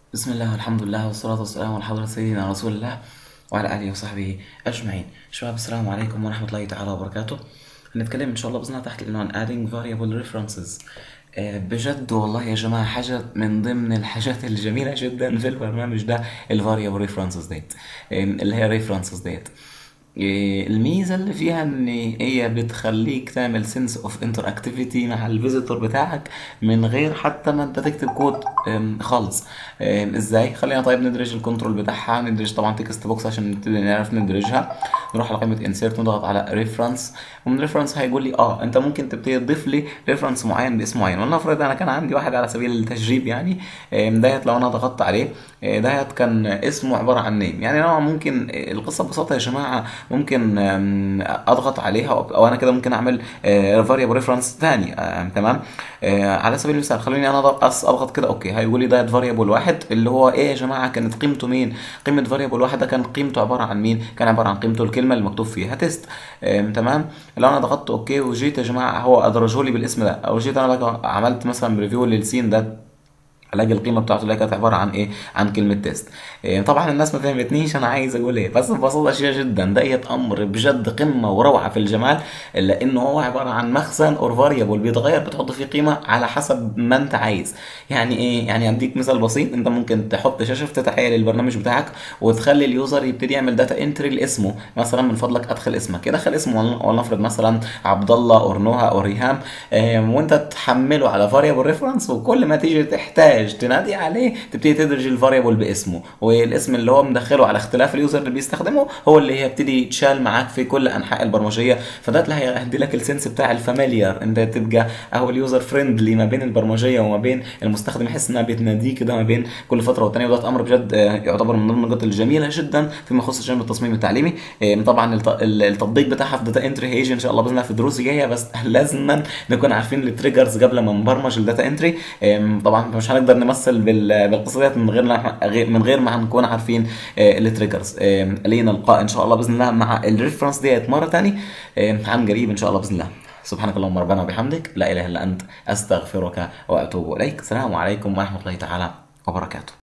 بسم الله والحمد لله والصلاة والسلام على حضرة سيدنا رسول الله وعلى آله وصحبه أجمعين شباب السلام عليكم ورحمة الله تعالى وبركاته هنتكلم إن شاء الله بإذن الله تحت العنوان adding variable references آه، بجد والله يا جماعة حاجة من ضمن الحاجات الجميلة جدا في البرنامج ده ال variable references ديت آه، اللي هي references ديت إيه، الميزة اللي فيها ان هي بتخليك تعمل سنس اوف انتراكتيفيتي مع الفيزيتور بتاعك من غير حتى ما انت تكتب كود أم، خالص أم، ازاي خلينا طيب ندرج الكنترول بتاعها ندرج طبعا تكست بوكس عشان نبتدي نعرف ندرجها نروح على قائمة انسيرت نضغط على ريفرنس ومن ريفرنس هيقول لي اه انت ممكن تبتدي تضيف لي ريفرنس معين باسم معين ولنفرض انا كان عندي واحد على سبيل التجريب يعني أم، ديت لو انا ضغطت عليه أه، ديت كان اسمه عبارة عن نيم يعني انا ممكن القصة ببساطة يا جماعة ممكن آم، اضغط عليها او أو انا كده ممكن اعمل فاريبل ريفرنس ثاني آم، تمام آه، على سبيل المثال خليني انا أضغط- أس- اضغط كده اوكي هيقول لي ده فاريبل واحد اللي هو ايه يا جماعه كانت قيمته مين قيمه فاريبل واحد ده كان قيمته عباره عن مين كان عباره عن قيمته الكلمه اللي مكتوب فيها تيست آم، تمام لو انا ضغطت اوكي وجيت يا جماعه هو ادرجه لي بالاسم ده او جيت انا بقى عملت مثلا ريفيو للسين ده الاقي القيمه بتاعته اللي هي كانت عباره عن ايه عن كلمه تيست إيه طبعا الناس ما فهمتنيش انا عايز اقول ايه بس ببساطه شديده جدا ديت امر بجد قمه وروعه في الجمال لانه هو عباره عن مخزن اور فاريبل بيتغير بتحط فيه قيمه على حسب ما انت عايز يعني ايه يعني اديك مثال بسيط انت ممكن تحط شاشه افتتاحيه للبرنامج بتاعك وتخلي اليوزر يبتدي يعمل داتا انتري لاسمه مثلا من فضلك ادخل اسمك يدخل اسمه ول- ولنفرض مثلا عبد الله اور نهى اور ريهام إيه، وانت تحمله على فاريبل ريفرنس وكل ما تيجي تحتاج تنادي عليه تبتدي تدرج الفاريبل باسمه والاسم اللي هو مدخله على اختلاف اليوزر اللي بيستخدمه هو اللي هيبتدي يتشال معاك في كل انحاء البرمجيه فده اللي هيهدي لك السنس بتاع الفاميليار انت تبقى اهو اليوزر فريندلي ما بين البرمجيه وما بين المستخدم يحس انها بتناديه كده ما بين كل فتره والتانيه وده امر بجد آه، يعتبر من ضمن النقاط الجميله جدا فيما يخص جانب التصميم التعليمي آه، طبعا الت- ال- التطبيق بتاعها في داتا انتري هيجي ان شاء الله باذن الله في دروس جايه بس لازما نكون عارفين التريجرز قبل ما نبرمج الداتا انتري آم، طبعا مش هنقدر نمثل بال- بالقصه ديت من غير ما غير- من غير ما هنكون عارفين التريجرز لينا لقاء ان شاء الله باذن الله مع الريفرنس ديت مره تاني آم، عن قريب ان شاء الله باذن الله سبحانك اللهم ربنا وبحمدك لا اله الا انت استغفرك واتوب اليك السلام عليكم ورحمه الله تعالى وبركاته